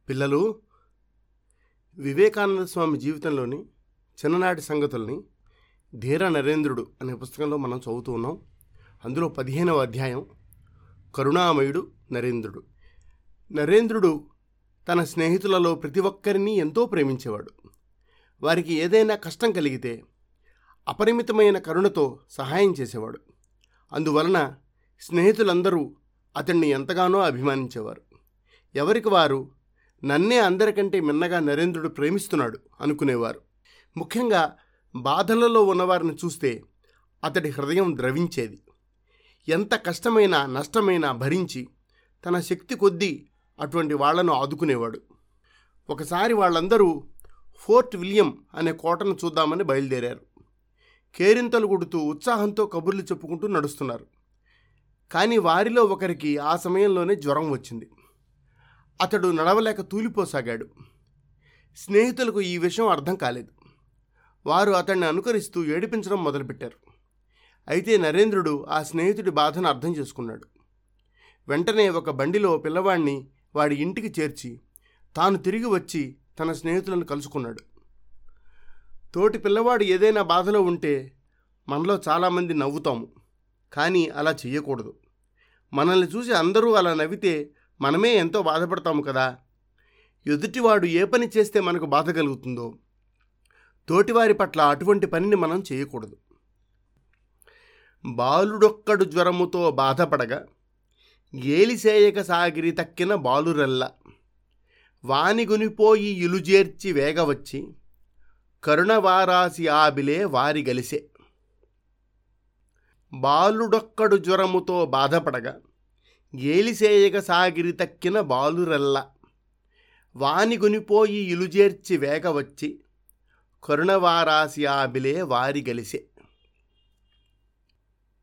పిల్లలు వివేకానంద స్వామి జీవితంలోని చిన్ననాటి సంగతుల్ని ధీర నరేంద్రుడు అనే పుస్తకంలో మనం చదువుతూ ఉన్నాం అందులో పదిహేనవ అధ్యాయం కరుణామయుడు నరేంద్రుడు నరేంద్రుడు తన స్నేహితులలో ప్రతి ఒక్కరిని ఎంతో ప్రేమించేవాడు వారికి ఏదైనా కష్టం కలిగితే అపరిమితమైన కరుణతో సహాయం చేసేవాడు అందువలన స్నేహితులందరూ అతన్ని ఎంతగానో అభిమానించేవారు ఎవరికి వారు నన్నే అందరికంటే మిన్నగా నరేంద్రుడు ప్రేమిస్తున్నాడు అనుకునేవారు ముఖ్యంగా బాధలలో ఉన్నవారిని చూస్తే అతడి హృదయం ద్రవించేది ఎంత కష్టమైనా నష్టమైనా భరించి తన శక్తి కొద్దీ అటువంటి వాళ్లను ఆదుకునేవాడు ఒకసారి వాళ్ళందరూ ఫోర్ట్ విలియం అనే కోటను చూద్దామని బయలుదేరారు కేరింతలు కొడుతూ ఉత్సాహంతో కబుర్లు చెప్పుకుంటూ నడుస్తున్నారు కానీ వారిలో ఒకరికి ఆ సమయంలోనే జ్వరం వచ్చింది అతడు నడవలేక తూలిపోసాగాడు స్నేహితులకు ఈ విషయం అర్థం కాలేదు వారు అతన్ని అనుకరిస్తూ ఏడిపించడం మొదలుపెట్టారు అయితే నరేంద్రుడు ఆ స్నేహితుడి బాధను అర్థం చేసుకున్నాడు వెంటనే ఒక బండిలో పిల్లవాణ్ణి వాడి ఇంటికి చేర్చి తాను తిరిగి వచ్చి తన స్నేహితులను కలుసుకున్నాడు తోటి పిల్లవాడు ఏదైనా బాధలో ఉంటే మనలో చాలామంది నవ్వుతాము కానీ అలా చెయ్యకూడదు మనల్ని చూసి అందరూ అలా నవ్వితే మనమే ఎంతో బాధపడతాము కదా ఎదుటివాడు ఏ పని చేస్తే మనకు బాధ కలుగుతుందో తోటివారి పట్ల అటువంటి పనిని మనం చేయకూడదు బాలుడొక్కడు జ్వరముతో బాధపడగా గేలిసేయక సాగిరి తక్కిన బాలురల్ల వానిగునిపోయి ఇలుజేర్చి వేగవచ్చి కరుణవారాసి ఆబిలే వారి గలిసే బాలుడొక్కడు జ్వరముతో బాధపడగా గేలిసేయక సాగిరి తక్కిన బాలురల్ల వానిగునిపోయి ఇలుజేర్చి వేగవచ్చి కరుణవారాసి ఆబిలే వారి గలిసే